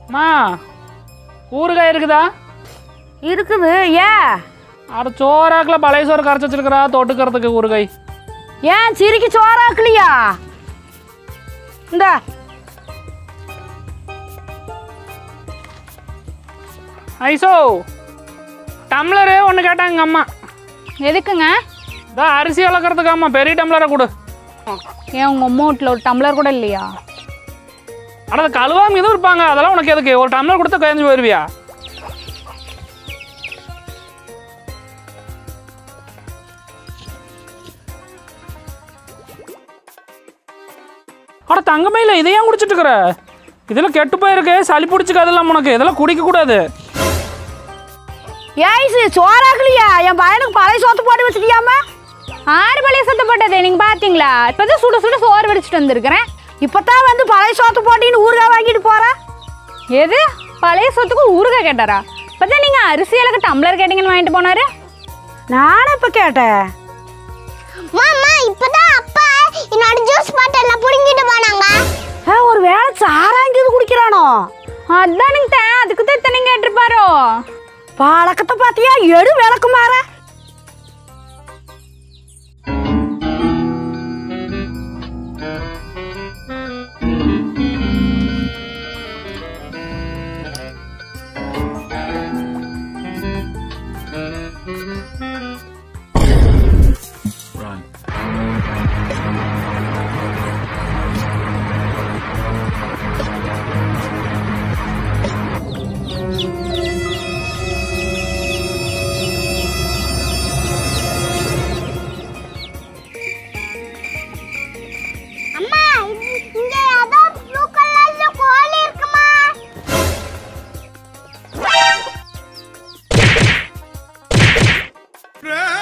அம்மா ஊறுகாய் இருக்குதா இருக்குது ஏன் அட சோறாக்கில் பழைய சோறு கரைச்சி வச்சிருக்கிறா தொட்டுக்கிறதுக்கு ஊறுகாய் ஏன் சிரிக்கு சோறாக்கலையா இந்த ஐசோ டம்ளரு ஒன்று கேட்டாங்க எங்கள் அம்மா எதுக்குங்க இதான் அரிசி வளர்க்குறதுக்கு அம்மா பெரிய டம்ளரை கொடு ஏன் உங்கள் அம்மா வீட்டில் ஒரு டம்ளர் கூட இல்லையா அட அது கழுவாம எதுவும் இருப்பாங்க அதெல்லாம் உனக்கு எதுக்கு ஒரு டம்ளர் கொடுத்து கழிஞ்சு போயிருவியா அட தங்கமே இல்லை இதையும் குடிச்சிட்டு இருக்கிற இதில் கெட்டு போயிருக்கு சளி பிடிச்சிக்காதெல்லாம் உனக்கு இதெல்லாம் குடிக்கக்கூடாது ஏய்ஸு சோறாக்கலையா என் பையனுக்கு பழைய சோத்து போட்டு வச்சுட்டியாம ஆறு பழைய சத்த போட்டது நீங்கள் பார்த்தீங்களா இப்போ தான் சுட சுட சோறு வடிச்சிட்டு வந்திருக்கிறேன் இப்பதான் வந்து பழைய சோத்து போட்டின்னு ஊறுகாய் வாங்கிட்டு போறேன் எது பழைய சொத்துக்கு ஊறுகாய் கேட்டாரா இப்போ தான் நீங்கள் அரிசி எனக்கு டம்ளர் கேட்டிங்கன்னு வாங்கிட்டு போனாரு நானும் இப்ப கேட்டேன் மாமா இப்பதான் அப்பா என்னோட ஜூஸ் பாட்டில புடுங்கிட்டு போனாங்க ஆ, ஒரு வேளை சாராங்கிது குடிக்கிறானோ அதானுங்க தான் அதுக்கு தான் இத்தனை கேட்டிருப்பாரோ பழக்கத்தை பார்த்தியா எடு விளக்கு மாற அம்மா இது- இங்க ஏதோ ப்ளூ கலர்ல கோழி இருக்குமா Run!